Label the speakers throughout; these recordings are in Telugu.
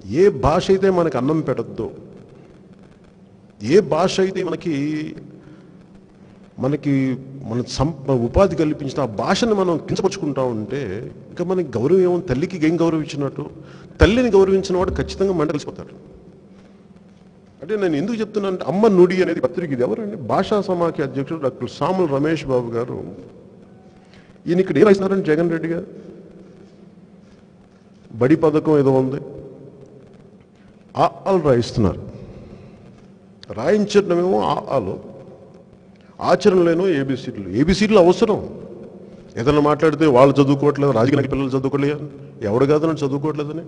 Speaker 1: ఏ భాష అయితే మనకి అన్నం పెట్టద్దో ఏ భాష అయితే మనకి మనకి మన సంప ఉపాధి కల్పించిన ఆ భాషను మనం కించపరుచుకుంటా ఉంటే ఇంకా మనకి గౌరవం ఏమో తల్లికి ఏం గౌరవం ఇచ్చినట్టు తల్లిని గౌరవించిన వాడు ఖచ్చితంగా మంట కలిసిపోతాడు అంటే నేను ఎందుకు చెప్తున్నాను అంటే అమ్మ నుడి అనేది పత్రిక ఇది ఎవరండి భాషా సమాఖ్య అధ్యక్షుడు డాక్టర్ సాముల రమేష్ బాబు గారు ఈయన ఇక్కడ ఏం రాస్తున్నారండి జగన్ రెడ్డి గారు బడి పథకం ఏదో ఉంది ఆ ఆలు రాయిస్తున్నారు రాయించడమేమో ఆ ఆలు ఆచరణలేనో ఏబిసిడ్లు ఏబిసిడ్లు అవసరం ఏదైనా మాట్లాడితే వాళ్ళు చదువుకోవట్లేదు రాజకీయ పిల్లలు చదువుకోలేదు ఎవడు కాదని చదువుకోవట్లేదని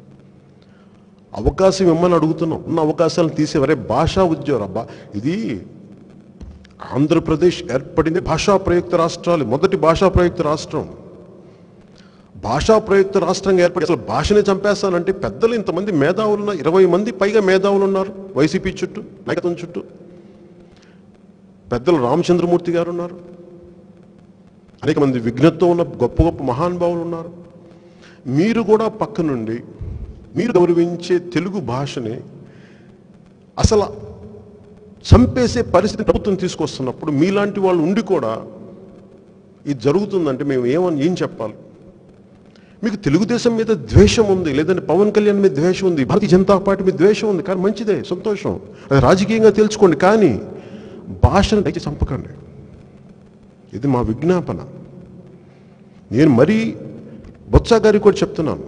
Speaker 1: అవకాశం ఇమ్మని అడుగుతున్నాం ఉన్న అవకాశాలను తీసేవరే భాషా ఉద్యోగం బా ఇది ఆంధ్రప్రదేశ్ ఏర్పడింది భాషా ప్రయుక్త రాష్ట్రాలు మొదటి భాషా ప్రయుక్త రాష్ట్రం భాషా ప్రయుక్త రాష్ట్రంగా ఏర్పడి అసలు భాషని చంపేస్తానంటే పెద్దలు ఇంతమంది మేధావులు ఉన్నారు ఇరవై మంది పైగా మేధావులు ఉన్నారు వైసీపీ చుట్టూ నాయకత్వం చుట్టూ పెద్దలు రామచంద్రమూర్తి గారు ఉన్నారు అనేక మంది విఘ్నత్వం ఉన్న గొప్ప గొప్ప మహానుభావులు ఉన్నారు మీరు కూడా పక్క నుండి మీరు గౌరవించే తెలుగు భాషని అసలు చంపేసే పరిస్థితి ప్రభుత్వం తీసుకొస్తున్నప్పుడు మీలాంటి వాళ్ళు ఉండి కూడా ఇది జరుగుతుందంటే మేము ఏమని ఏం చెప్పాలి మీకు తెలుగుదేశం మీద ద్వేషం ఉంది లేదంటే పవన్ కళ్యాణ్ మీద ద్వేషం ఉంది భారతీయ జనతా పార్టీ మీద ద్వేషం ఉంది కానీ మంచిదే సంతోషం అది రాజకీయంగా తెలుసుకోండి కానీ భాషను దయచేసి చంపకండి ఇది మా విజ్ఞాపన నేను మరీ బొత్స గారికి కూడా చెప్తున్నాను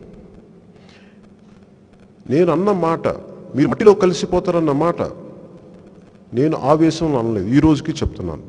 Speaker 1: నేను అన్న మాట మీరు మట్టిలో కలిసిపోతారన్న మాట నేను ఆవేశంలో అనలేదు ఈ రోజుకి చెప్తున్నాను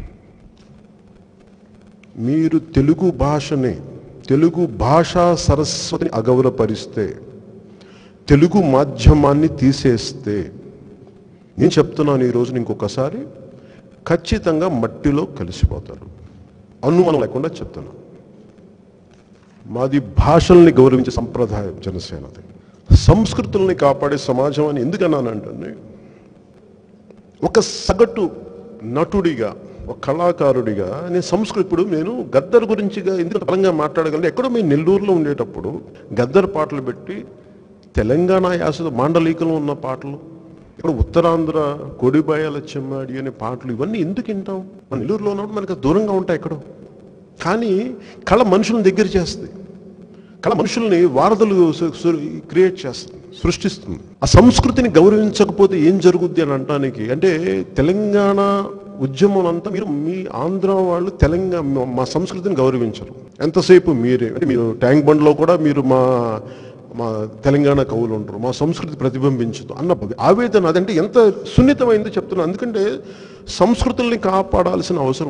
Speaker 1: మీరు తెలుగు భాషని తెలుగు భాషా సరస్వతిని అగౌరవపరిస్తే తెలుగు మాధ్యమాన్ని తీసేస్తే నేను చెప్తున్నాను ఈ రోజున ఇంకొకసారి ఖచ్చితంగా మట్టిలో కలిసిపోతారు అనుమానం లేకుండా చెప్తున్నాను మాది భాషల్ని గౌరవించే సంప్రదాయం జనసేనది సంస్కృతుల్ని కాపాడే సమాజం అని ఎందుకన్నానంటే ఒక సగటు నటుడిగా ఒక కళాకారుడిగా నేను సంస్కృతి ఇప్పుడు నేను గద్దర్ గురించిగా ఎందుకు బలంగా మాట్లాడగలను ఎక్కడో మేము నెల్లూరులో ఉండేటప్పుడు గద్దర్ పాటలు పెట్టి తెలంగాణ యాస మాండలికలో ఉన్న పాటలు ఇక్కడ ఉత్తరాంధ్ర కొడిబాయాల చెమ్మాడి అనే పాటలు ఇవన్నీ ఎందుకు వింటాం మన నెల్లూరులో ఉన్నప్పుడు మనకు దూరంగా ఉంటాయి ఎక్కడో కానీ కళ మనుషులను దగ్గర చేస్తుంది కళ మనుషుల్ని వారధులు క్రియేట్ చేస్తుంది సృష్టిస్తుంది ఆ సంస్కృతిని గౌరవించకపోతే ఏం జరుగుద్ది అని అనడానికి అంటే తెలంగాణ ఉద్యమం అంతా మీరు మీ ఆంధ్ర వాళ్ళు తెలంగాణ మా సంస్కృతిని గౌరవించరు ఎంతసేపు మీరే అంటే మీరు ట్యాంక్ బండ్లో కూడా మీరు మా మా తెలంగాణ కవులు ఉంటారు మా సంస్కృతి ప్రతిబింబించదు అన్న ఆవేదన అదంటే ఎంత సున్నితమైందో చెప్తున్నాను ఎందుకంటే సంస్కృతుల్ని కాపాడాల్సిన అవసరం